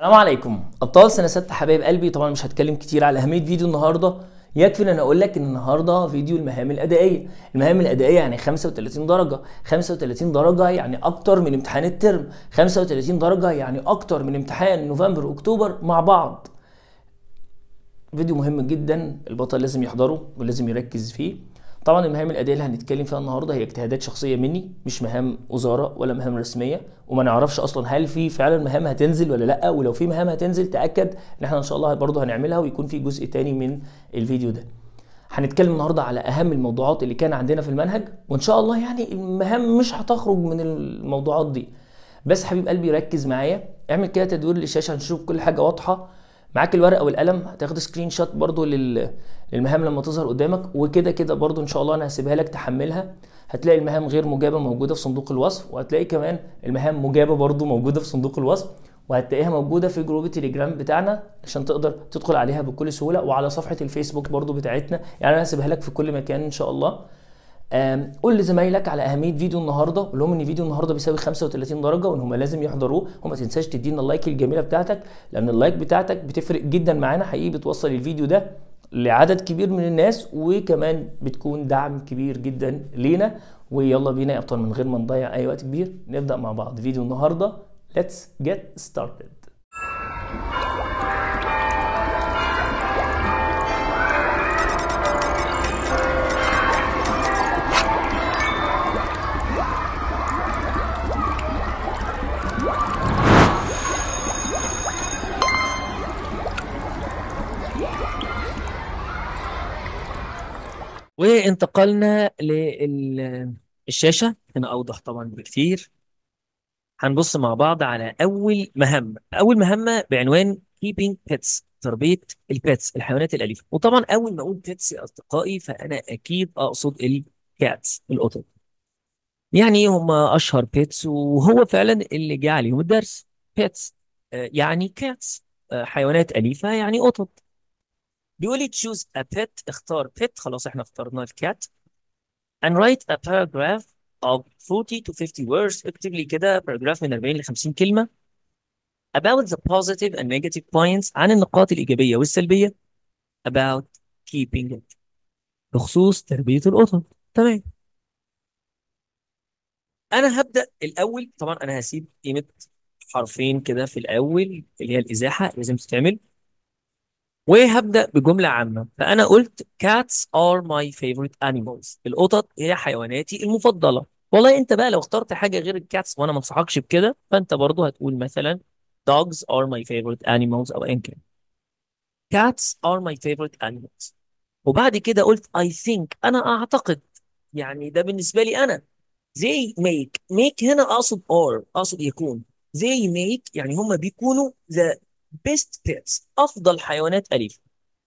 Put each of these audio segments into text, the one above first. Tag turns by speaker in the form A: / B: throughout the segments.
A: السلام عليكم ابطال سنه 6 حبايب قلبي طبعا مش هتكلم كتير على اهميه فيديو النهارده يكفي ان انا اقول لك ان النهارده فيديو المهام الادائيه المهام الادائيه يعني 35 درجه 35 درجه يعني اكتر من امتحان الترم 35 درجه يعني اكتر من امتحان نوفمبر اكتوبر مع بعض فيديو مهم جدا البطل لازم يحضره ولازم يركز فيه طبعا المهام الادائيه اللي هنتكلم فيها النهارده هي اجتهادات شخصيه مني مش مهام وزاره ولا مهام رسميه وما نعرفش اصلا هل في فعلا مهام هتنزل ولا لا ولو في مهام هتنزل تاكد ان احنا ان شاء الله برضه هنعملها ويكون في جزء تاني من الفيديو ده هنتكلم النهارده على اهم الموضوعات اللي كان عندنا في المنهج وان شاء الله يعني المهام مش هتخرج من الموضوعات دي بس حبيب قلبي ركز معايا اعمل كده تدوير للشاشه هنشوف كل حاجه واضحه معاك الورقه والقلم هتاخد سكرين شوت برضو لل... للمهام لما تظهر قدامك وكده كده برضو ان شاء الله انا هسيبها لك تحملها هتلاقي المهام غير مجابه موجوده في صندوق الوصف وهتلاقي كمان المهام مجابه برضو موجوده في صندوق الوصف وهتلاقيها موجوده في جروب التليجرام بتاعنا عشان تقدر تدخل عليها بكل سهوله وعلى صفحه الفيسبوك برضو بتاعتنا يعني انا هسيبها لك في كل مكان ان شاء الله قول لزمايلك على اهميه فيديو النهارده قول لهم ان فيديو النهارده بيساوي 35 درجه وان هم لازم يحضروه وما تنساش تدينا اللايك الجميله بتاعتك لان اللايك بتاعتك بتفرق جدا معانا حقيقي بتوصل الفيديو ده لعدد كبير من الناس وكمان بتكون دعم كبير جدا لينا ويلا بينا يا ابطال من غير ما نضيع اي وقت كبير نبدا مع بعض فيديو النهارده let's get started وانتقلنا للشاشة هنا أوضح طبعا بكتير هنبص مع بعض على أول مهمة أول مهمة بعنوان keeping pets تربية البيتس الحيوانات الأليفة وطبعا أول ما أقول pets يا أصدقائي فأنا أكيد أقصد الكاتس القطط يعني هم أشهر بيتس وهو فعلا اللي جه عليهم الدرس بيتس يعني كاتس حيوانات أليفة يعني قطط بيقول لي choose a pet اختار pet خلاص احنا اخترنا الكات and write a paragraph of 40 to 50 words اكتب لي كده paragraph من 40 ل 50 كلمة about the positive and negative points عن النقاط الإيجابية والسلبية about keeping it بخصوص تربية القطط تمام أنا هبدأ الأول طبعا أنا هسيب قيمة حرفين كده في الأول اللي هي الإزاحة لازم تتعمل وهبدأ بجملة عامة فأنا قلت cats are my favorite animals القطط هي حيواناتي المفضلة والله أنت بقى لو اخترت حاجة غير الكاتس وأنا ما انصحكش بكده فأنت برضو هتقول مثلا dogs are my favorite animals أو أيا كان cats are my favorite animals وبعد كده قلت I think أنا أعتقد يعني ده بالنسبة لي أنا they make make هنا أقصد are أقصد يكون they make يعني هم بيكونوا the best pets افضل حيوانات اليفه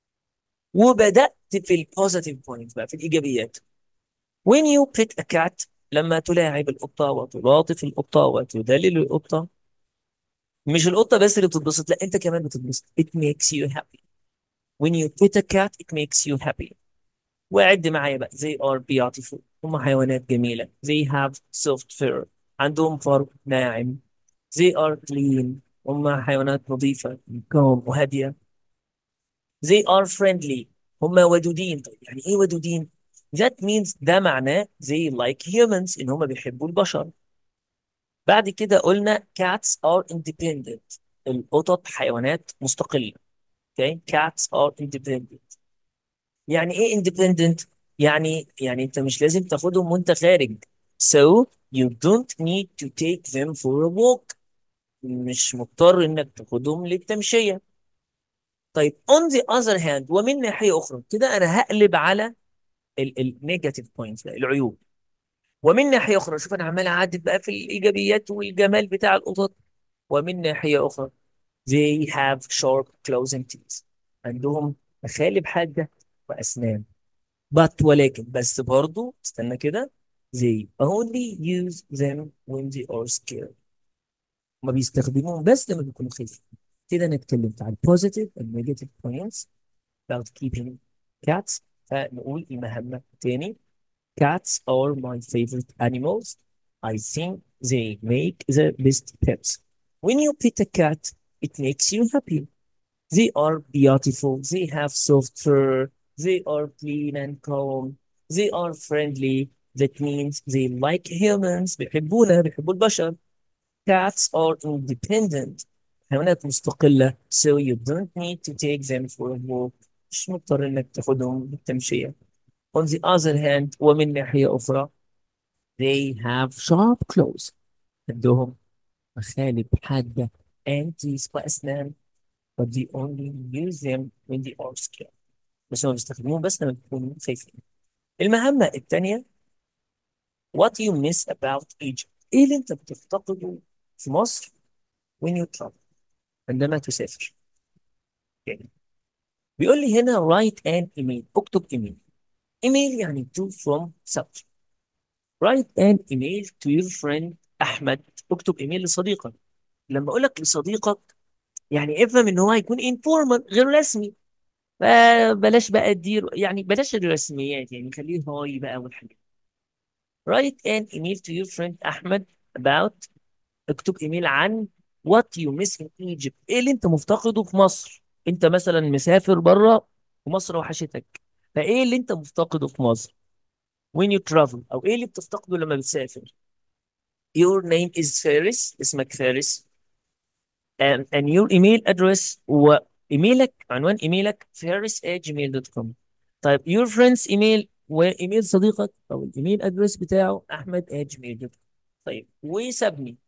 A: وبدات في البوزيتيف بوينت بقى في الايجابيات when you pet a cat لما تلاعب القطه وتلاطف القطه وتدلل القطه مش القطه بس اللي بتتبسط لا انت كمان بتتبسط it makes you happy when you pet a cat it makes you happy وعد معايا بقى they are beautiful هم حيوانات جميله they have soft fur عندهم فرو ناعم they are clean هم حيوانات نظيفة كوم وهادية they are friendly هم ودودين طيب يعني ايه ودودين that means ده معناه they like humans ان هم بيحبوا البشر بعد كده قلنا cats are independent القطط حيوانات مستقلة okay cats are independent يعني ايه independent يعني يعني انت مش لازم تاخدهم وانت خارج so you don't need to take them for a walk مش مضطر انك تاخدهم للتمشيه طيب on the other hand ومن ناحيه اخرى كده انا هقلب على النيجاتيف بوينتس العيوب ومن ناحيه اخرى شوف انا عمال اعدد بقى في الايجابيات والجمال بتاع القطط ومن ناحيه اخرى they have sharp claws and teeth عندهم مخالب حاده واسنان but ولكن بس برضو استنى كده they only use them when they are scared هما بيستخدموهم بس لما بيكونوا خايفين كده انا اتكلمت عن positive and negative points about keeping cats فنقول المهمة تاني cats are my favorite animals I think they make the best pets when you pet a cat it makes you happy they are beautiful they have soft fur they are clean and calm they are friendly that means they like humans بيحبونا بيحبوا البشر cats are independent حيوانات مستقلة so you don't need to take them for a walk مش مضطر انك تاخدهم بالتمشية on the other hand ومن ناحية أخرى they have sharp claws عندهم مخالب حادة and teeth وأسنان but they only use them when they are scared بس هم بيستخدموهم بس لما يكونوا خايفين المهمة الثانية what you miss about Egypt ايه اللي انت بتفتقده في مصر when you travel عندما تسافر يعني بيقول لي هنا write an email اكتب ايميل ايميل يعني to from subject write an email to your friend احمد اكتب ايميل لصديقك لما اقول لك لصديقك يعني افهم ان هو هيكون informal غير رسمي فبلاش بقى تدير يعني بلاش الرسميات يعني خليه هاي بقى والحاجات write an email to your friend احمد about اكتب ايميل عن what you miss in Egypt ايه اللي انت مفتقده في مصر انت مثلا مسافر بره ومصر وحشتك فايه اللي انت مفتقده في مصر when you travel او ايه اللي بتفتقده لما بتسافر your name is فارس اسمك فارس and, and your email address وايميلك عنوان ايميلك faris@gmail.com طيب your friend's email وايميل صديقك او الايميل ادرس بتاعه احمد@gmail.com طيب وسابني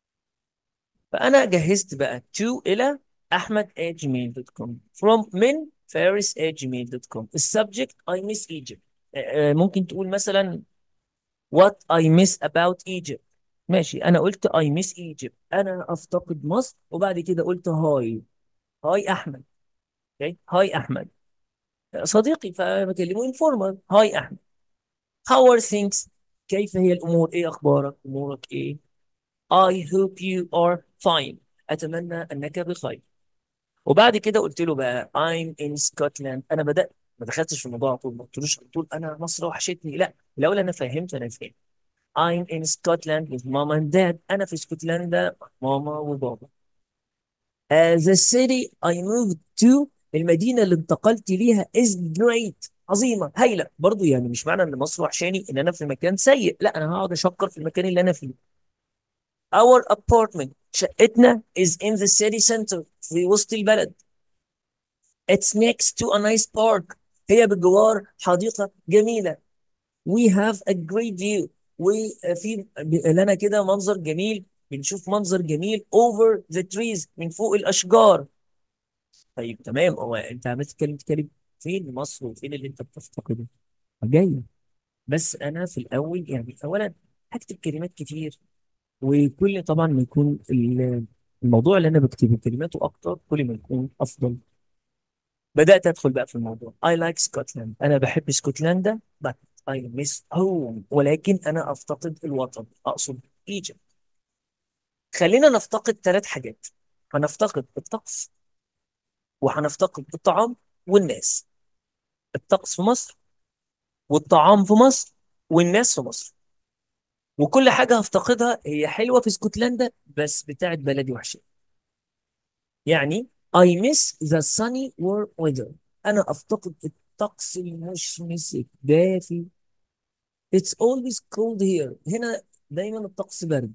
A: فانا جهزت بقى to الى احمد@gmail.com from من faris@gmail.com السبجكت I miss Egypt آه، ممكن تقول مثلا what I miss about Egypt ماشي انا قلت I miss Egypt انا افتقد مصر وبعد كده قلت هاي هاي احمد اوكي هاي احمد صديقي فبكلمه انفورمال هاي احمد how are things كيف هي الامور ايه اخبارك امورك ايه I hope you are fine اتمنى انك بخير وبعد كده قلت له بقى I'm in Scotland انا بدأت ما دخلتش في الموضوع على طول ما قلتلوش على طول انا مصر وحشتني لا الاول انا فهمت انا فين I'm in Scotland with mom and dad انا في اسكتلندا مع ماما وبابا Uh, the city I moved to المدينة اللي انتقلت ليها is great عظيمة هايلة برضو يعني مش معنى ان مصر وحشاني ان انا في مكان سيء لا انا هقعد اشكر في المكان اللي انا فيه our apartment شقتنا is in the city center في وسط البلد it's next to a nice park هي بجوار حديقة جميلة we have a great view وفي لنا كده منظر جميل بنشوف منظر جميل over the trees من فوق الأشجار طيب تمام هو انت عمال تتكلم تتكلم فين مصر وفين اللي انت بتفتقده جاي بس انا في الاول يعني اولا هكتب كلمات كتير وكل طبعا ما يكون ال- الموضوع اللي انا بكتبه كلماته اكتر كل ما يكون افضل بدات ادخل بقى في الموضوع I like Scotland انا بحب اسكتلندا but I miss home ولكن انا افتقد الوطن اقصد Egypt خلينا نفتقد ثلاث حاجات هنفتقد الطقس وهنفتقد الطعام والناس الطقس في مصر والطعام في مصر والناس في مصر وكل حاجة هفتقدها هي حلوة في اسكتلندا بس بتاعت بلدي وحشة يعني I miss the sunny warm weather أنا أفتقد الطقس المشمس الدافي It's always cold here هنا دايما الطقس برد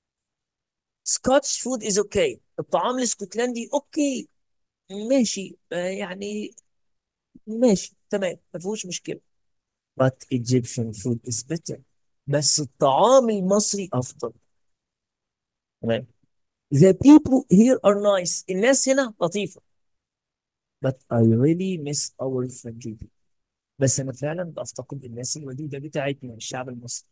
A: Scotch food is okay الطعام الاسكتلندي اوكي ماشي آه، يعني ماشي تمام ما فيهوش مشكلة but Egyptian food is better بس الطعام المصري أفضل تمام The people here are nice الناس هنا لطيفة but I really miss our friendly people بس أنا فعلا بفتقد الناس الودودة بتاعتنا الشعب المصري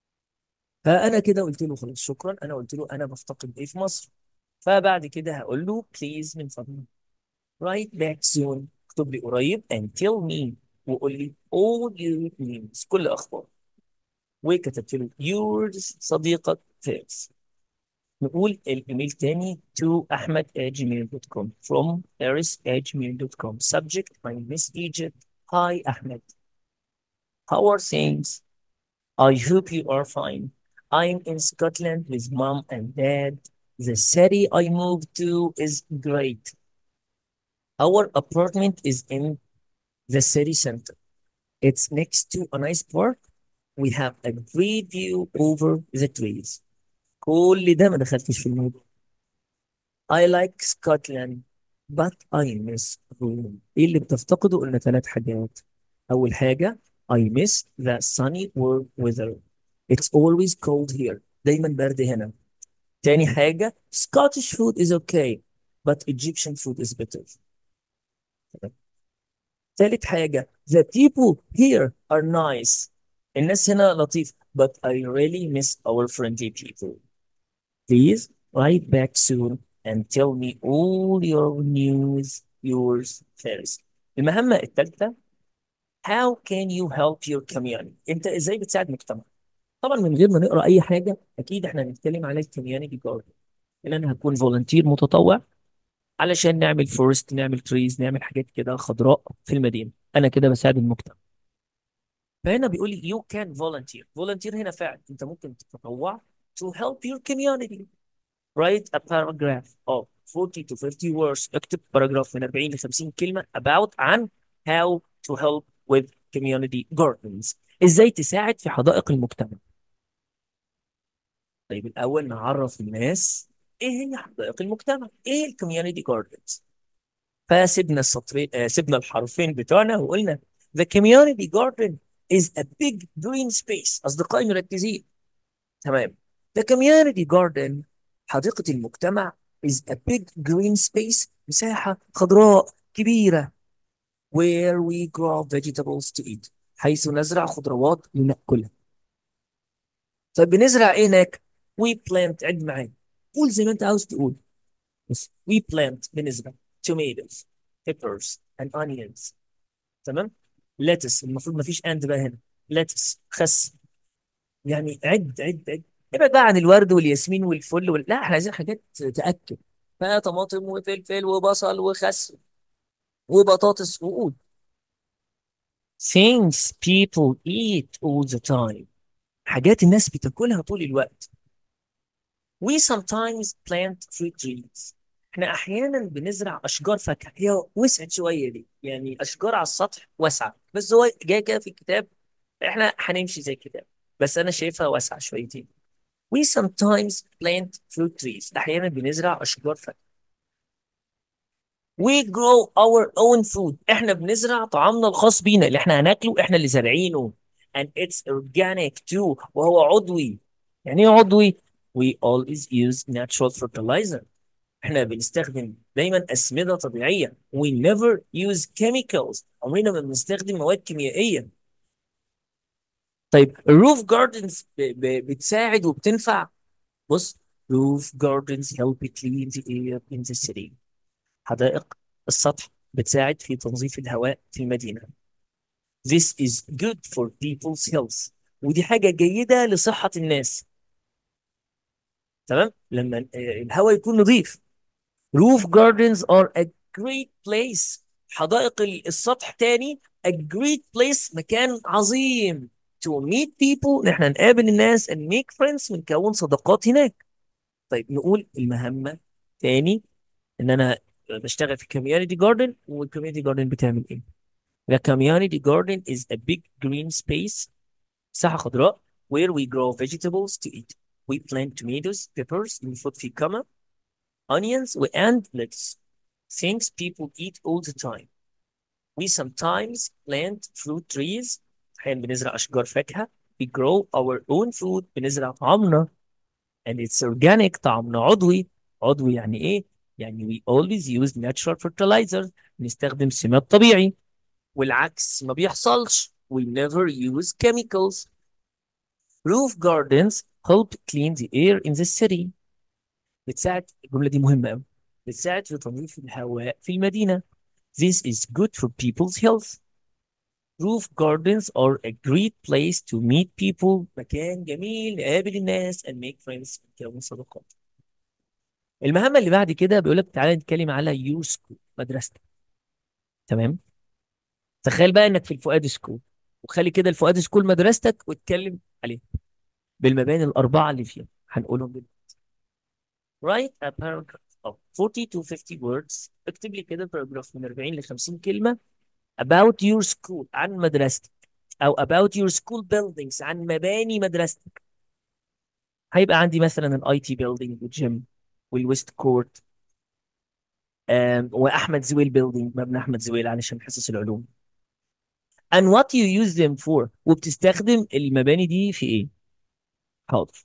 A: فأنا كده قلت له خلاص شكرا أنا قلت له أنا بفتقد إيه في مصر فبعد كده هقول له please من فضلك write back soon اكتب لي قريب and tell me وقول لي all your news كل أخبار وكتبت له yours صديقك فارس نقول الايميل تاني to ahmed at gmail.com from paris at gmail.com subject I miss Egypt hi Ahmed how are things I hope you are fine I'm in Scotland with mom and dad The city I moved to is great. Our apartment is in the city center. It's next to a nice park. We have a great view over the trees. كل ده ما دخلتش في الموضوع. I like Scotland but I miss home. ايه اللي بتفتقده؟ قلنا ثلاث حاجات. أول حاجة I miss the sunny warm weather. It's always cold here. دايما برد هنا. تاني حاجة Scottish food is okay but Egyptian food is better. ثالث حاجة the people here are nice. الناس هنا لطيف but I really miss our friendly people. Please write back soon and tell me all your news yours first. المهمة الثالثة How can you help your community؟ أنت إزاي بتساعد مجتمع؟ طبعا من غير ما نقرا أي حاجة أكيد إحنا هنتكلم على الكوميونتي جاردن. إن أنا هكون فولنتير متطوع علشان نعمل فورست نعمل تريز نعمل حاجات كده خضراء في المدينة. أنا كده بساعد المجتمع. فهنا بيقول لي you can volunteer. volunteer هنا فعل أنت ممكن تتطوع to help your community. Write a paragraph of 40 to 50 words. اكتب باراجراف من 40 ل 50 كلمة about عن how to help with community gardens. ازاي تساعد في حدائق المجتمع. طيب الأول نعرف الناس ايه هي حدائق المجتمع؟ ايه الكوميونتي جاردنز؟ فسيبنا السطرين آه سيبنا الحرفين بتوعنا وقلنا the community garden is a big green space. أصدقائي مركزين. تمام. The community garden حديقة المجتمع is a big green space مساحة خضراء كبيرة where we grow vegetables to eat حيث نزرع خضروات لنأكلها طيب بنزرع ايه هناك؟ we plant عد معايا قول زي ما انت عاوز تقول بس we plant بنزرع tomatoes peppers and onions تمام؟ lettuce المفروض ما فيش and بقى هنا lettuce خس يعني عد عد عد ابعد بقى عن الورد والياسمين والفل وال... لا احنا عايزين حاجات تأكل فطماطم وفلفل وبصل وخس وبطاطس وقود things people eat all the time حاجات الناس بتاكلها طول الوقت we sometimes plant fruit trees احنا احيانا بنزرع اشجار فاكهه هي وسعت شويه دي يعني اشجار على السطح واسعه بس هو جاي كده في الكتاب احنا هنمشي زي الكتاب بس انا شايفها واسعه شويتين We sometimes plant fruit trees. أحيانا بنزرع أشجار فاكهة. We grow our own food. إحنا بنزرع طعامنا الخاص بينا اللي إحنا هناكله إحنا اللي زارعينه. And it's organic too. وهو عضوي. يعني إيه عضوي؟ We always use natural fertilizer. إحنا بنستخدم دايما أسمدة طبيعية. We never use chemicals. عمرنا ما بنستخدم مواد كيميائية. طيب الروف جاردنز بتساعد وبتنفع بص roof gardens help clean the air in the city حدائق السطح بتساعد في تنظيف الهواء في المدينة This is good for people's health ودي حاجة جيدة لصحة الناس تمام لما الهواء يكون نظيف roof gardens are a great place حدائق السطح تاني a great place مكان عظيم to meet people نحن نقابل الناس and make friends ونكون صداقات هناك طيب نقول المهمة تاني ان انا بشتغل في community garden والcommunity garden بتعمل ايه The community garden is a big green space مساحة خضراء where we grow vegetables to eat. We plant tomatoes, peppers, المفروض في كما onions and lettuce. Things people eat all the time. We sometimes plant fruit trees أحيانا بنزرع أشجار فاكهة. We grow our own food بنزرع طعامنا and it's organic طعامنا عضوي. عضوي يعني إيه؟ يعني we always use natural fertilizer نستخدم سماد طبيعي والعكس ما بيحصلش we never use chemicals roof gardens help clean the air in the city بتساعد الجملة دي مهمة قوي بتساعد في تنظيف الهواء في المدينة this is good for people's health roof gardens are a great place to meet people مكان جميل نقابل الناس and make friends نكون صداقات المهمة اللي بعد كده بيقول لك تعالى نتكلم على يور سكول مدرستك تمام تخيل بقى انك في الفؤاد سكول وخلي كده الفؤاد سكول مدرستك واتكلم عليه بالمباني الأربعة اللي فيها هنقولهم دلوقتي write a paragraph of 40 to 50 words اكتب لي كده paragraph من 40 ل 50 كلمة about your school عن مدرستك أو about your school buildings عن مباني مدرستك هيبقى عندي مثلا الاي تي بيلدينج والجيم والويست كورت واحمد زويل بيلدينج مبنى احمد زويل علشان حصص العلوم and what you use them for وبتستخدم المباني دي في ايه حاضر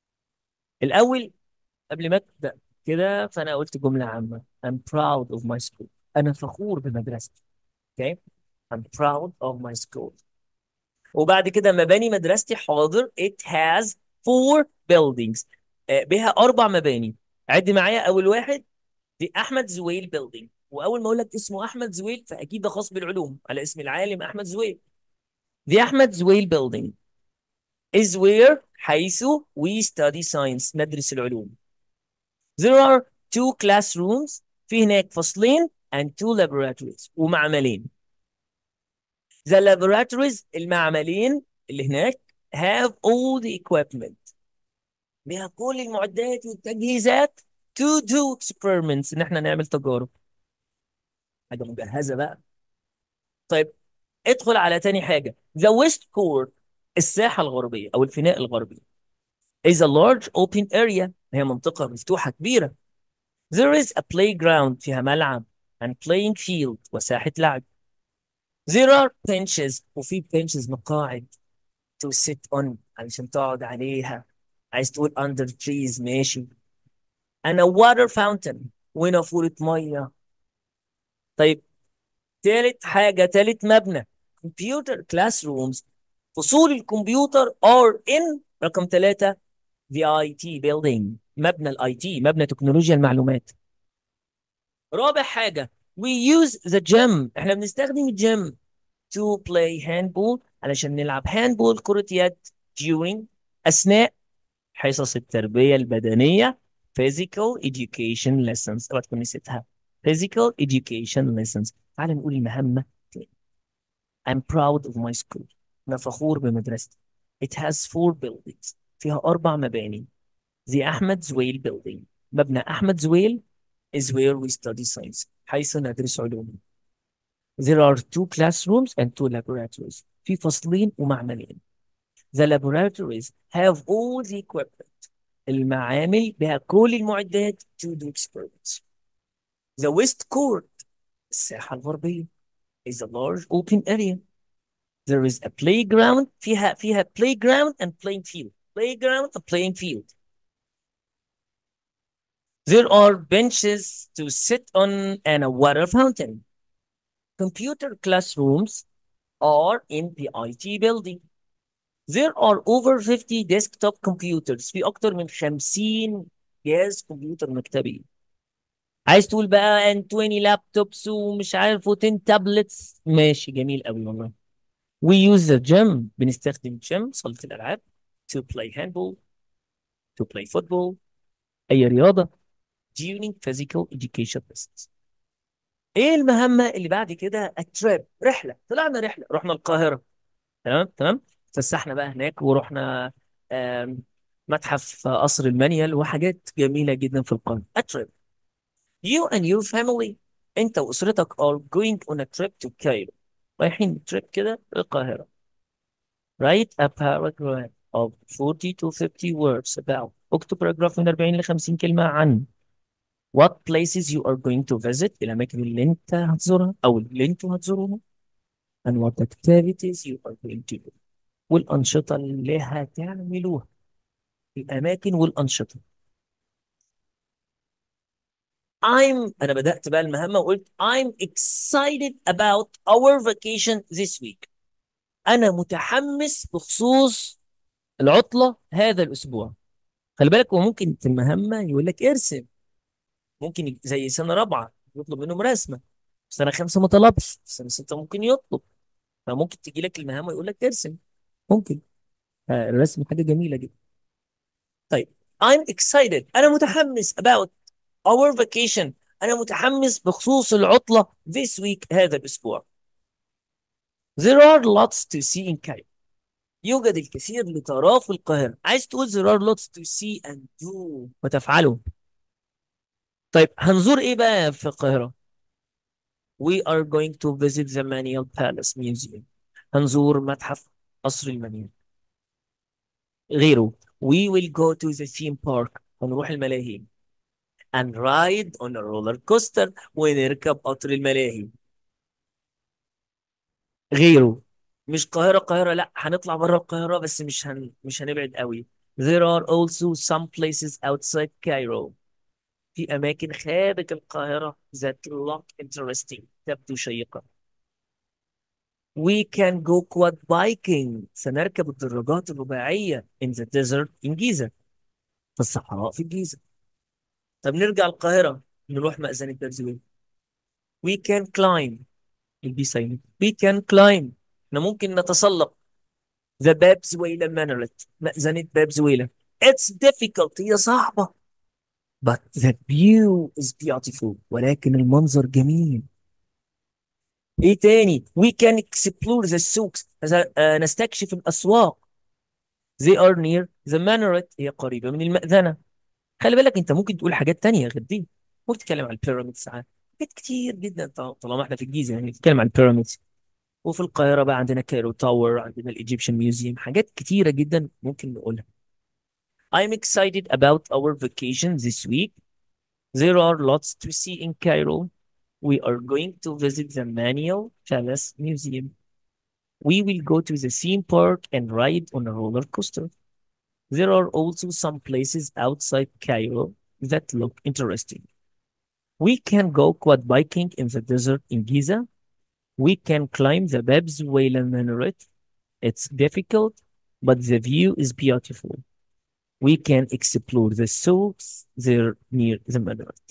A: الاول قبل ما ابدا كده فانا قلت جمله عامه I'm proud of my school انا فخور بمدرستي okay I'm proud of my school وبعد كده مباني مدرستي حاضر it has four buildings آه، بها اربع مباني عد معايا اول واحد دي احمد زويل بيلدينج واول ما اقول لك اسمه احمد زويل فاكيد ده خاص بالعلوم على اسم العالم احمد زويل دي احمد زويل بيلدينج is where حيث we study science ندرس العلوم there are two classrooms في هناك فصلين and two laboratories ومعملين the laboratories المعملين اللي هناك have all the equipment بها كل المعدات والتجهيزات to do experiments ان احنا نعمل تجارب حاجه مجهزه بقى طيب ادخل على تاني حاجه the west court الساحه الغربيه او الفناء الغربي is a large open area هي منطقه مفتوحه كبيره there is a playground فيها ملعب and playing field وساحه لعب there are benches وفي benches مقاعد to sit on علشان تقعد عليها عايز تقول under trees ماشي and a water fountain ونافورة ميه طيب تالت حاجة تالت مبنى computer classrooms فصول الكمبيوتر are in رقم ثلاثة the IT building مبنى الاي تي مبنى تكنولوجيا المعلومات رابع حاجة we use the gym احنا بنستخدم الجيم to play handball علشان نلعب handball كرة يد during أثناء حصص التربية البدنية physical education lessons اوعى تكون نسيتها physical education lessons تعال نقول المهمة تاني. I'm proud of my school أنا فخور بمدرستي it has four buildings فيها أربع مباني the أحمد زويل building مبنى أحمد زويل is where we study science حيث ندرس علوم there are two classrooms and two laboratories في فصلين ومعملين the laboratories have all the equipment المعامل بها كل المعدات to do experiments the west court الساحة الغربية is a large open area there is a playground فيها فيها playground and playing field playground and playing field there are benches to sit on and a water fountain computer classrooms are in the IT building there are over 50 desktop computers في أكتر من 50 جهاز كمبيوتر مكتبي عايز تقول بقى and 20 لابتوبس ومش عارف و10 تابلتس ماشي جميل قوي والله we use the gym بنستخدم gym صالة الألعاب to play handball to play football أي رياضة during physical education lessons ايه المهمة اللي بعد كده التريب رحلة طلعنا رحلة رحنا القاهرة تمام تمام اتفسحنا بقى هناك ورحنا آم، متحف قصر المنيل وحاجات جميلة جدا في القاهرة التريب you and your family انت واسرتك are going on a trip to Cairo رايحين تريب كده القاهرة write a paragraph of 40 to 50 words about اكتب باراجراف من 40 ل 50 كلمة عن what places you are going to visit الأماكن اللي أنت هتزورها أو اللي أنتوا هتزوروها and what activities you are going to do والأنشطة اللي هتعملوها الأماكن والأنشطة I'm أنا بدأت بقى المهمة وقلت I'm excited about our vacation this week أنا متحمس بخصوص العطلة هذا الأسبوع خلي بالك هو ممكن في المهمة يقول لك ارسم ممكن ي- زي سنة رابعة يطلب منهم رسمة سنة خمسة ما طلبش سنة ستة ممكن يطلب فممكن تجي لك المهمة ويقول لك ارسم ممكن آه، الرسم حاجة جميلة جدا طيب I'm excited أنا متحمس about our vacation أنا متحمس بخصوص العطلة this week هذا الأسبوع There are lots to see in Cairo يوجد الكثير لتراه في القاهرة عايز تقول there are lots to see and do وتفعله طيب هنزور ايه بقى في القاهرة we are going to visit the Manial Palace Museum هنزور متحف قصر المنيل غيره we will go to the theme park هنروح الملاهي and ride on a roller coaster ونركب قطر الملاهي غيره مش القاهرة القاهرة لا هنطلع بره القاهرة بس مش هن... مش هنبعد قوي there are also some places outside Cairo في أماكن خارج القاهرة that look interesting تبدو شيقة we can go quad biking سنركب الدراجات الرباعية in the desert in Giza في الصحراء في الجيزة طب نرجع القاهرة نروح مأذنة باب زويل we can climb البي سايلنت we can climb احنا ممكن نتسلق the باب زويلة minaret مأذنة باب زويلة it's difficult هي صعبة but the view is beautiful ولكن المنظر جميل ايه تاني we can explore the souks آه، نستكشف الأسواق they are near the minaret هي قريبة من المأذنة خلي بالك انت ممكن تقول حاجات تانية غير دي ممكن تتكلم عن البيراميدز ساعات حاجات كتير جدا طال- طالما احنا في الجيزة يعني تتكلم عن البيراميدز وفي القاهرة بقى عندنا كايرو تاور عندنا الايجيبشن ميوزيوم حاجات كتيرة جدا ممكن نقولها I'm excited about our vacation this week. There are lots to see in Cairo. We are going to visit the Manial Palace Museum. We will go to the theme park and ride on a roller coaster. There are also some places outside Cairo that look interesting. We can go quad biking in the desert in Giza. We can climb the Bab Zuwayla minaret. It's difficult, but the view is beautiful. We can explore the souks there near the minaret.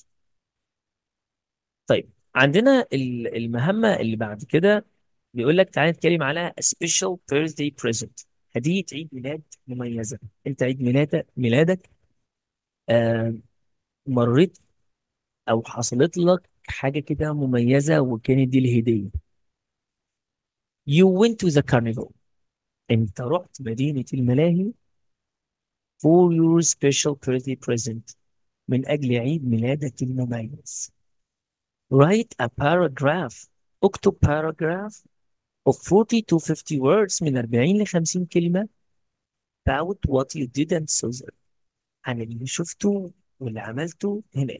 A: طيب عندنا ال- المهمة اللي بعد كده بيقول لك تعالى نتكلم على a special birthday present هدية عيد ميلاد مميزة انت عيد ميلادك ميلادك آه مريت او حصلت لك حاجة كده مميزة وكانت دي الهدية you went to the carnival انت رحت مدينة الملاهي for your special birthday present من اجل عيد ميلادك المميز write a paragraph اكتب paragraph of 40 to 50 words من 40 ل 50 كلمة about what you did and saw there عن اللي شفته واللي عملته هناك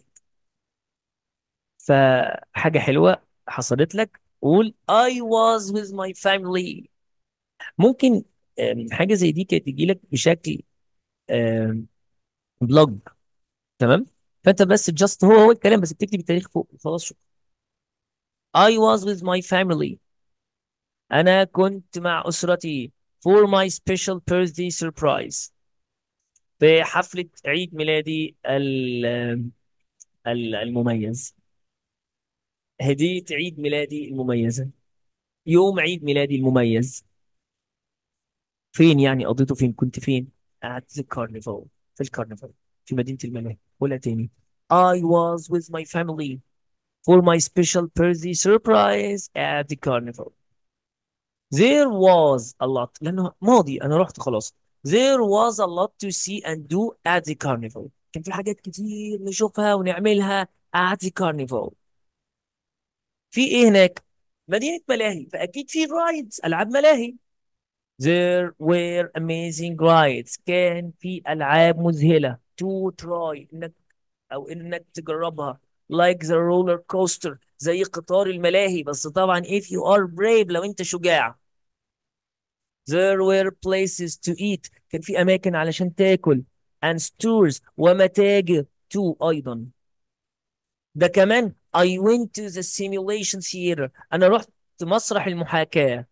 A: فحاجة حلوة حصلت لك قول I was with my family ممكن آم، حاجة زي دي كانت تجي لك بشكل آم، بلوج تمام فانت بس جاست هو هو الكلام بس بتكتب التاريخ فوق خلاص شكرا I was with my family أنا كنت مع أسرتي for my special birthday surprise في حفلة عيد ميلادي ال- ال- المميز هدية عيد ميلادي المميزة يوم عيد ميلادي المميز فين يعني قضيته فين كنت فين at the carnival في الكارنفال في مدينة الملاهي ولا تاني I was with my family for my special birthday surprise at the carnival there was a lot لأنه ماضي أنا رحت خلاص there was a lot to see and do at the carnival كان في حاجات كتير نشوفها ونعملها at the carnival في ايه هناك مدينة ملاهي فأكيد في رايدز ألعاب ملاهي There were amazing rides كان في ألعاب مذهلة to try إنك أو إنك تجربها like the roller coaster زي قطار الملاهي بس طبعا if you are brave لو أنت شجاع There were places to eat كان في أماكن علشان تاكل and stores ومتاجر too أيضا ده كمان I went to the simulation theater أنا رحت مسرح المحاكاة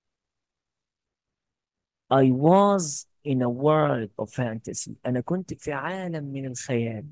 A: I was in a world of fantasy أنا كنت في عالم من الخيال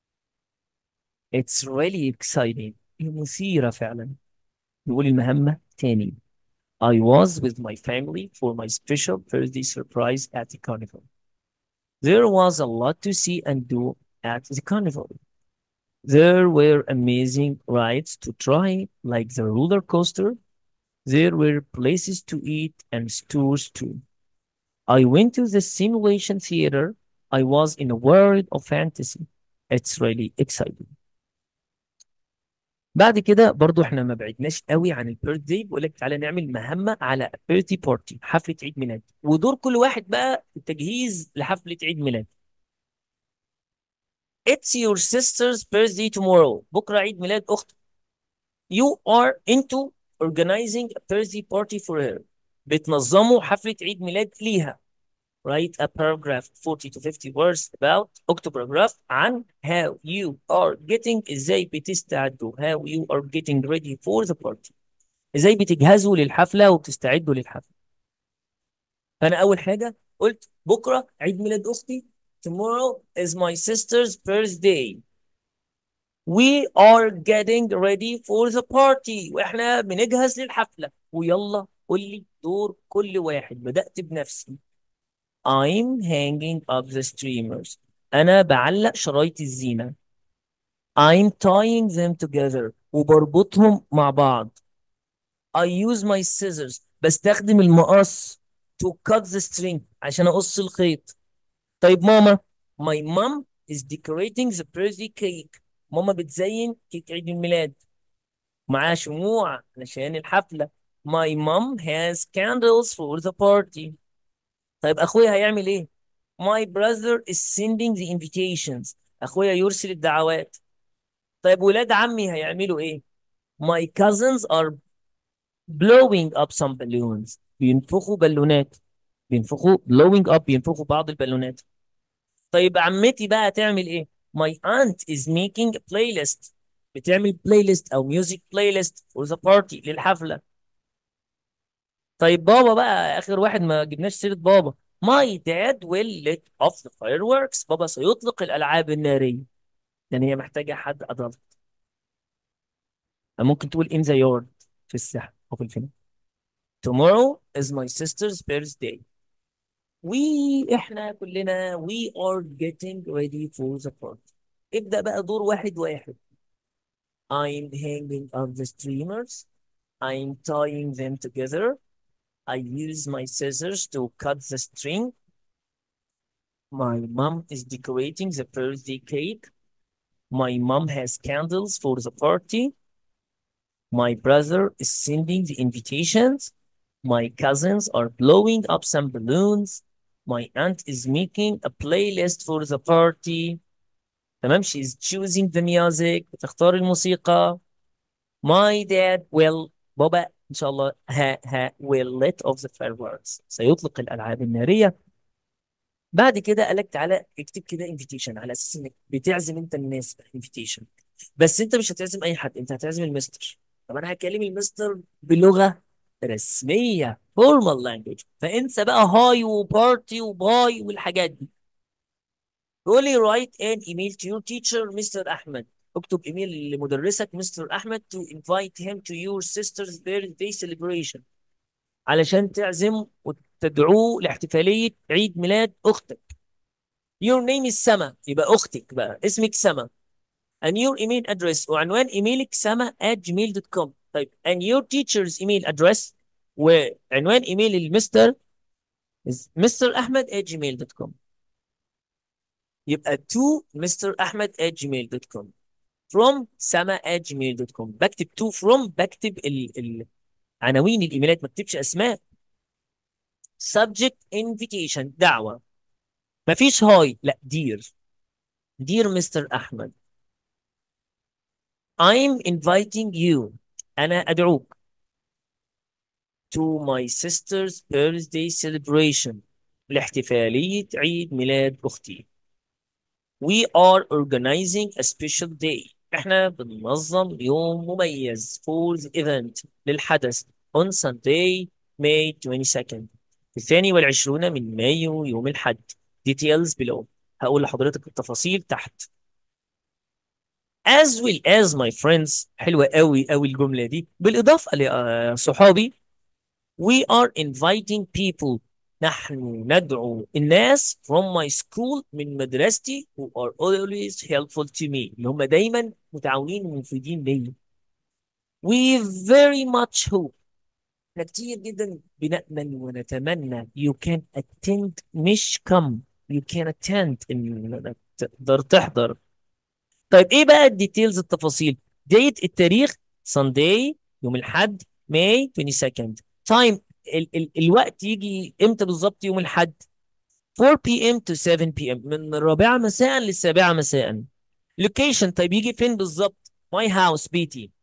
A: It's really exciting هي مثيرة فعلا نقول المهمة تاني I was with my family for my special birthday surprise at the carnival. There was a lot to see and do at the carnival. There were amazing rides to try, like the roller coaster. There were places to eat and stores too. I went to the simulation theater. I was in a world of fantasy. It's really exciting. بعد كده برضو احنا ما بعدناش قوي عن البيرث داي بقول لك تعالى نعمل مهمه على بيرثي بارتي حفله عيد ميلاد ودور كل واحد بقى في التجهيز لحفله عيد ميلاد It's your sister's birthday tomorrow بكره عيد ميلاد اختك You are into organizing a birthday party for her بتنظموا حفله عيد ميلاد ليها write a paragraph 40 to 50 words about اكتب paragraph عن how you are getting ازاي بتستعدوا how you are getting ready for the party ازاي بتجهزوا للحفله وبتستعدوا للحفله فانا اول حاجه قلت بكره عيد ميلاد اختي tomorrow is my sister's birthday we are getting ready for the party واحنا بنجهز للحفله ويلا قول لي دور كل واحد بدأت بنفسي I'm hanging up the streamers انا بعلق شرايط الزينه I'm tying them together وبربطهم مع بعض I use my scissors بستخدم المقص to cut the string عشان أقص الخيط طيب ماما my mom is decorating the birthday cake ماما بتزين كيك عيد الميلاد معاه شموع علشان الحفلة my mom has candles for the party طيب أخويا هيعمل إيه my brother is sending the invitations أخويا يرسل الدعوات طيب ولاد عمي هيعملوا إيه my cousins are blowing up some balloons بينفخوا بالونات بينفخوا blowing up بينفخوا بعض البالونات طيب عمتي بقى هتعمل ايه my aunt is making a playlist بتعمل بلاي ليست او ميوزك بلاي ليست for the party للحفله طيب بابا بقى اخر واحد ما جبناش سيره بابا my dad will let off the fireworks بابا سيطلق الالعاب الناريه لان هي محتاجه حد ادلت ممكن تقول in the yard في الساحه او في الفيلم tomorrow is my sister's birthday واحنا كلنا we are getting ready for the party ابدأ بقى دور واحد واحد I'm hanging up the streamers I'm tying them together I use my scissors to cut the string my mom is decorating the birthday cake my mom has candles for the party my brother is sending the invitations my cousins are blowing up some balloons my aunt is making a playlist for the party تمام she is choosing the music بتختار الموسيقى my dad will بابا ان شاء الله ها ها will let off the fireworks سيطلق الالعاب الناريه بعد كده قال لك تعالى اكتب كده invitation على اساس انك بتعزم انت الناس invitation بس انت مش هتعزم اي حد انت هتعزم المستر طب انا هكلم المستر بلغه رسميه formal language فانسى بقى هاي وبارتي وباي والحاجات دي يقول لي write an email to your teacher Mr. أحمد اكتب ايميل لمدرسك مستر أحمد to invite him to your sister's birthday celebration علشان تعزم وتدعوه لاحتفالية عيد ميلاد أختك your name is سما يبقى أختك بقى اسمك سما and your email address وعنوان ايميلك سما at gmail.com طيب and your teacher's email address وعنوان ايميل المستر is مستر أحمد at gmail.com يبقى to مستر أحمد at gmail.com from سما at gmail.com بكتب to from بكتب ال ال عناوين الايميلات ما بكتبش اسماء subject invitation دعوة مفيش هاي لا دير دير مستر أحمد I'm inviting you أنا أدعوك to my sister's birthday celebration لاحتفالية عيد ميلاد أختي We are organizing a special day احنا بننظم يوم مميز for the event للحدث on Sunday May 22nd الثاني والعشرون من مايو يوم الحد details below هقول لحضرتك التفاصيل تحت as well as my friends حلوة قوي قوي الجملة دي بالإضافة لصحابي we are inviting people نحن ندعو الناس from my school من مدرستي who are always helpful to me اللي هم دايما متعاونين ومفيدين ليا we very much hope احنا كتير جدا بنأمل ونتمنى you can attend مش come you can attend انك تقدر تحضر طيب ايه بقى الديتيلز التفاصيل date التاريخ Sunday يوم الحد May 22nd time ال ال الوقت يجي امتى بالظبط يوم الحد 4 p.m. to 7 p.m. من الرابعة مساء للسابعة مساء location طيب يجي فين بالظبط my house بيتي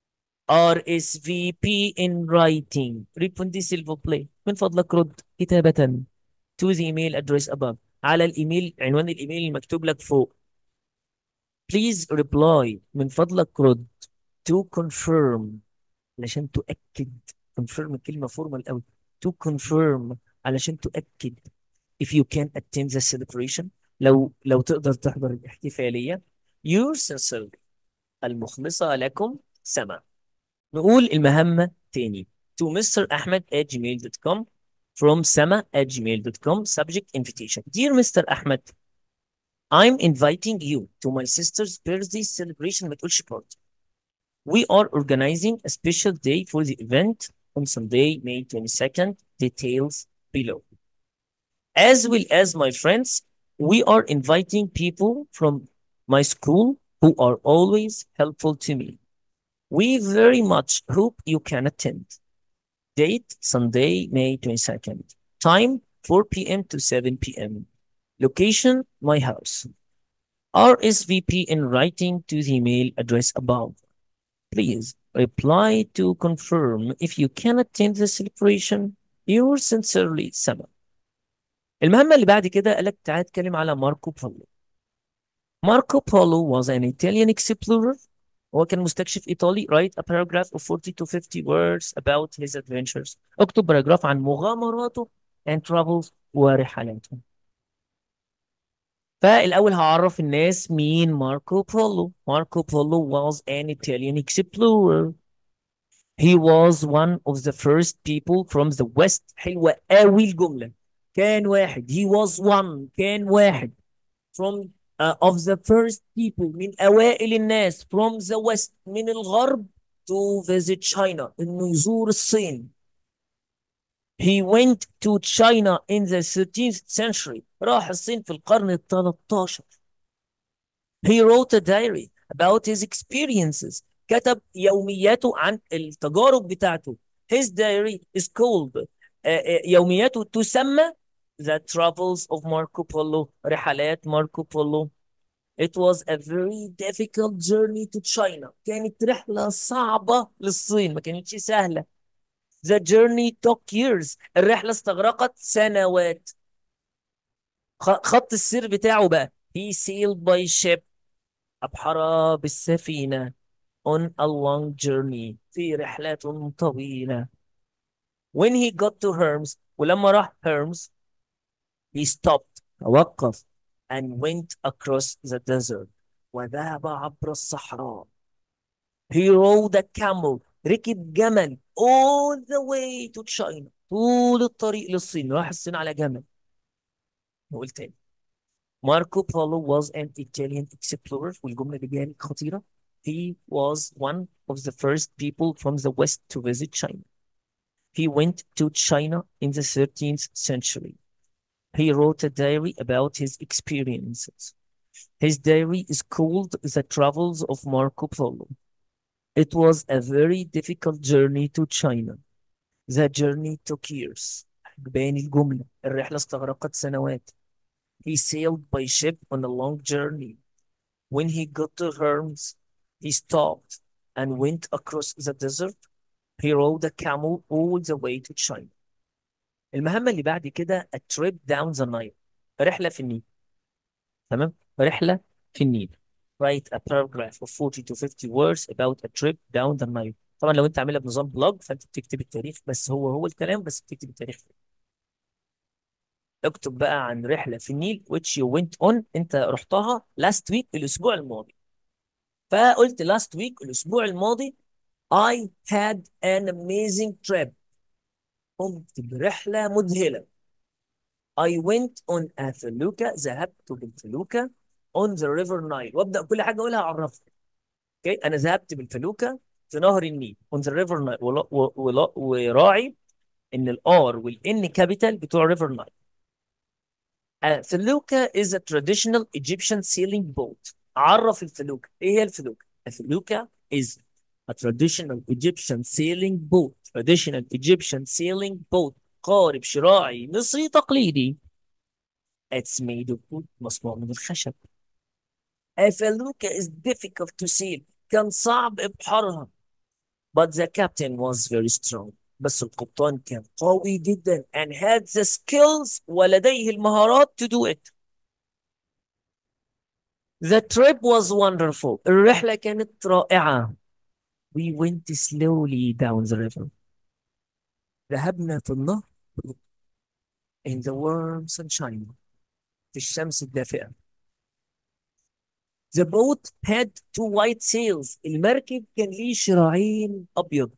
A: RSVP in writing ريبوندي s'il vous plaît من فضلك رد كتابة to the email address above على الايميل عنوان الايميل المكتوب لك فوق please reply من فضلك رد to confirm علشان تؤكد confirm كلمة فورمال قوي to confirm علشان تؤكد if you can attend the celebration لو لو تقدر تحضر الاحتفالية your sincerely المخلصة لكم سما نقول المهمة تاني to Mr. Ahmed at gmail.com from sama at gmail.com subject invitation dear Mr. Ahmed I'm inviting you to my sister's birthday celebration ما تقولش party we are organizing a special day for the event on Sunday May 22nd details below as well as my friends we are inviting people from my school who are always helpful to me we very much hope you can attend. Date Sunday, May 22nd. Time 4 p.m. to 7 p.m. Location my house. RSVP in writing to the email address above. Please reply to confirm if you can attend the celebration. Yours sincerely, Sama. المهمة اللي بعد كده قالك تعال اتكلم على ماركو بولو. Marco Polo was an Italian explorer هو كان مستكشف إيطالي write a paragraph of 40 to 50 words about his adventures اكتب باراجراف عن مغامراته and travels ورحلاته فالأول هعرف الناس مين ماركو بولو ماركو بولو was an Italian explorer he was one of the first people from the west حلوة قوي الجملة كان واحد he was one كان واحد from uh, of the first people من أوائل الناس from the west من الغرب to visit China إنه يزور الصين he went to China in the 13th century راح الصين في القرن ال 13 he wrote a diary about his experiences كتب يومياته عن التجارب بتاعته his diary is called uh, uh, يومياته تسمى The Travels of Marco Polo رحلات ماركو بولو It was a very difficult journey to China كانت رحلة صعبة للصين ما كانتش سهلة The journey took years الرحلة استغرقت سنوات خ- خط السير بتاعه بقى He sailed by ship أبحر بالسفينة on a long journey في رحلات طويلة When he got to Hermes ولما راح Hermes he stopped توقف and went across the desert وذهب عبر الصحراء he rode a camel ركب جمل all the way to China طول الطريق للصين راح الصين على جمل نقول تاني ماركو بولو was an Italian explorer والجملة اللي جاية لك خطيرة he was one of the first people from the west to visit China he went to China in the 13th century he wrote a diary about his experiences. His diary is called The Travels of Marco Polo. It was a very difficult journey to China. The journey took years. بين الجملة الرحلة استغرقت سنوات. He sailed by ship on a long journey. When he got to Hermes, he stopped and went across the desert. He rode a camel all the way to China. المهمة اللي بعد كده a trip down the Nile رحلة في النيل تمام رحلة في النيل write a paragraph of 40 to 50 words about a trip down the Nile طبعا لو انت عاملها بنظام بلوج فانت بتكتب التاريخ بس هو هو الكلام بس بتكتب التاريخ فيه. اكتب بقى عن رحلة في النيل which you went on انت رحتها last week الاسبوع الماضي فقلت last week الاسبوع الماضي I had an amazing trip قمت برحلة مذهلة I went on a felucca ذهبت بالفلوكة on the river Nile وابدأ كل حاجة اقولها اعرفها اوكي انا ذهبت بالفلوكة في نهر النيل on the river Nile ولا- و- ولا- وراعي ان الار والان كابيتال بتوع river Nile A felucca is a traditional Egyptian sailing boat عرف الفلوكة ايه هي الفلوكة الفلوكة is a traditional Egyptian sailing boat traditional Egyptian sailing boat قارب شراعي مصري تقليدي It's made of wood مصنوع من الخشب A felucca is difficult to sail كان صعب إبحارها but the captain was very strong بس القبطان كان قوي جدا and had the skills ولديه المهارات to do it The trip was wonderful الرحلة كانت رائعة We went slowly down the river ذهبنا في النهر in the warm sunshine في الشمس الدافئة The boat had two white sails المركب كان ليه شراعين أبيض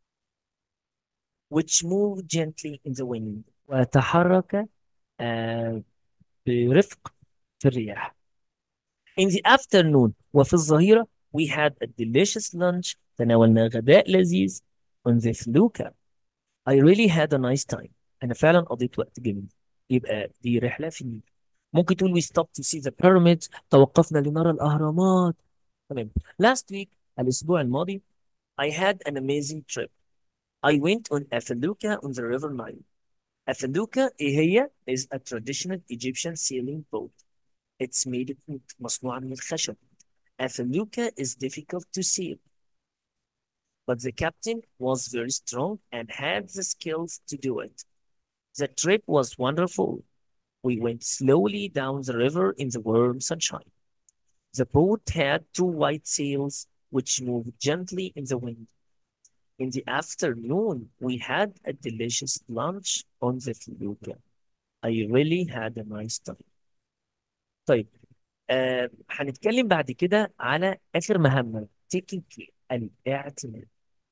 A: which moved gently in the wind وتحرك آه برفق في الرياح In the afternoon وفي الظهيرة we had a delicious lunch تناولنا غداء لذيذ on the فلوكة I really had a nice time أنا فعلا قضيت وقت جميل يبقى دي رحلة في النيل ممكن تقول we stopped to see the pyramids توقفنا لنرى الأهرامات تمام last week الأسبوع الماضي I had an amazing trip I went on a felucca on the river Nile a felucca إيه هي is a traditional Egyptian sailing boat it's made of wood مصنوعة من الخشب a felucca is difficult to sail but the captain was very strong and had the skills to do it. The trip was wonderful. We went slowly down the river in the warm sunshine. The boat had two white sails which moved gently in the wind. In the afternoon, we had a delicious lunch on the felucca. I really had a nice time. طيب آه هنتكلم بعد كده على آخر مهمة taking care الاعتناء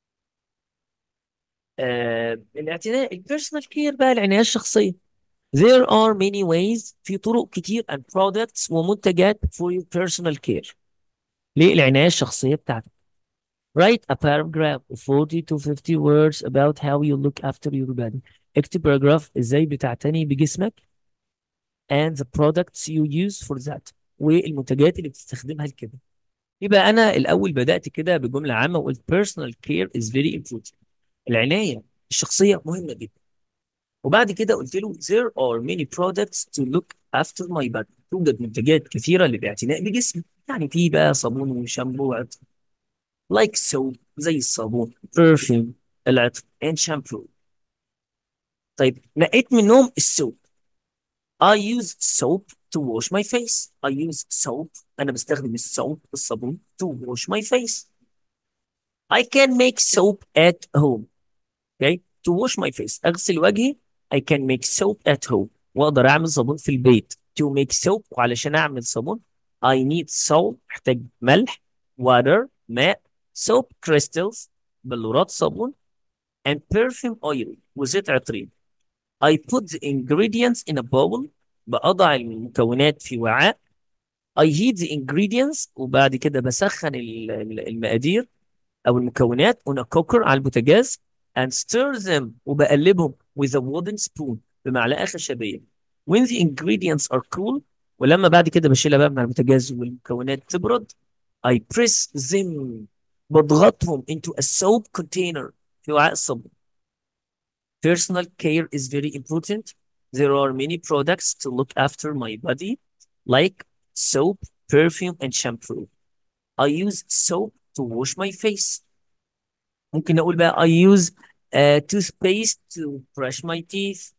A: آه الاعتناء البيرسونال كير بقى العناية الشخصية There are many ways في طرق كتير and products ومنتجات for your personal care للعناية الشخصية بتاعتك Write a paragraph of 40 to 50 words about how you look after your body اكتب باراجراف ازاي بتعتني بجسمك and the products you use for that والمنتجات اللي بتستخدمها لكده يبقى انا الاول بدات كده بجمله عامه وقلت personal care is very important العنايه الشخصيه مهمه جدا وبعد كده قلت له there are many products to look after my body توجد منتجات كثيره للاعتناء بجسمي يعني في بقى صابون وشامبو وعطر like soap زي الصابون perfume العطر and shampoo طيب نقيت منهم السوب I use soap to wash my face I use soap أنا بستخدم الصوب الصابون to wash my face I can make soap at home okay to wash my face أغسل وجهي I can make soap at home وأقدر أعمل صابون في البيت to make soap وعلشان أعمل صابون I need salt محتاج ملح water ماء soap crystals بلورات صابون and perfume oil وزيت عطرين I put the ingredients in a bowl بأضع المكونات في وعاء I heat the ingredients وبعد كده بسخن ال- ال- المقادير أو المكونات on a cooker على البوتاجاز and stir them وبقلبهم with a wooden spoon بمعلقة خشبية when the ingredients are cool ولما بعد كده بشيلها بقى من على البوتاجاز والمكونات تبرد I press them بضغطهم into a soap container في وعاء الصابون Personal care is very important. There are many products to look after my body, like soap, perfume, and shampoo. I use soap to wash my face. ممكن أقول بقى I use uh, toothpaste to brush my teeth.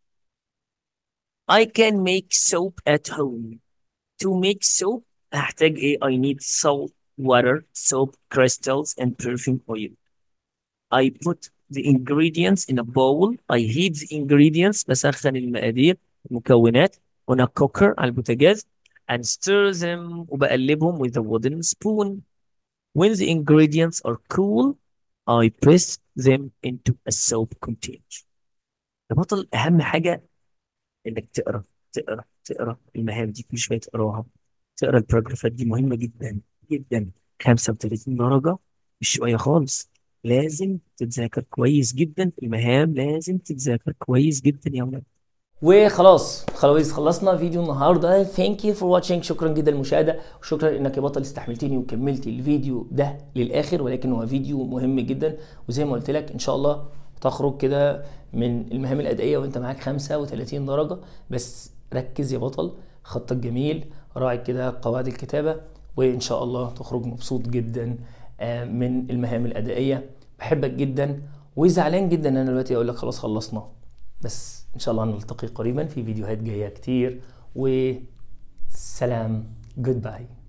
A: I can make soap at home. To make soap هحتاج إيه؟ I need salt, water, soap, crystals, and perfume oil. I put the ingredients in a bowl. I heat the ingredients بسخن المقادير المكونات on a cooker على البوتاجاز and stir them وبقلبهم with a wooden spoon. When the ingredients are cool, I press them into a soap container. يا بطل أهم حاجة إنك تقرأ تقرأ تقرأ المهام دي كل شوية تقراها تقرأ الباراجرافات دي مهمة جدا جدا 35 درجة مش شوية خالص لازم تتذاكر كويس جدا المهام لازم تتذاكر كويس جدا يا ولاد
B: وخلاص خلاص خلصنا فيديو النهارده ثانك يو فور واتشينج شكرا جدا للمشاهده وشكرا انك يا بطل استحملتني وكملت الفيديو ده للاخر ولكن هو فيديو مهم جدا وزي ما قلت لك ان شاء الله تخرج كده من المهام الادائيه وانت معاك 35 درجه بس ركز يا بطل خطك جميل راعي كده قواعد الكتابه وان شاء الله تخرج مبسوط جدا آه، من المهام الادائيه بحبك جدا وزعلان جدا ان انا دلوقتي اقول لك خلاص خلصنا بس ان شاء الله نلتقي قريبا في فيديوهات جايه كتير وسلام جود باي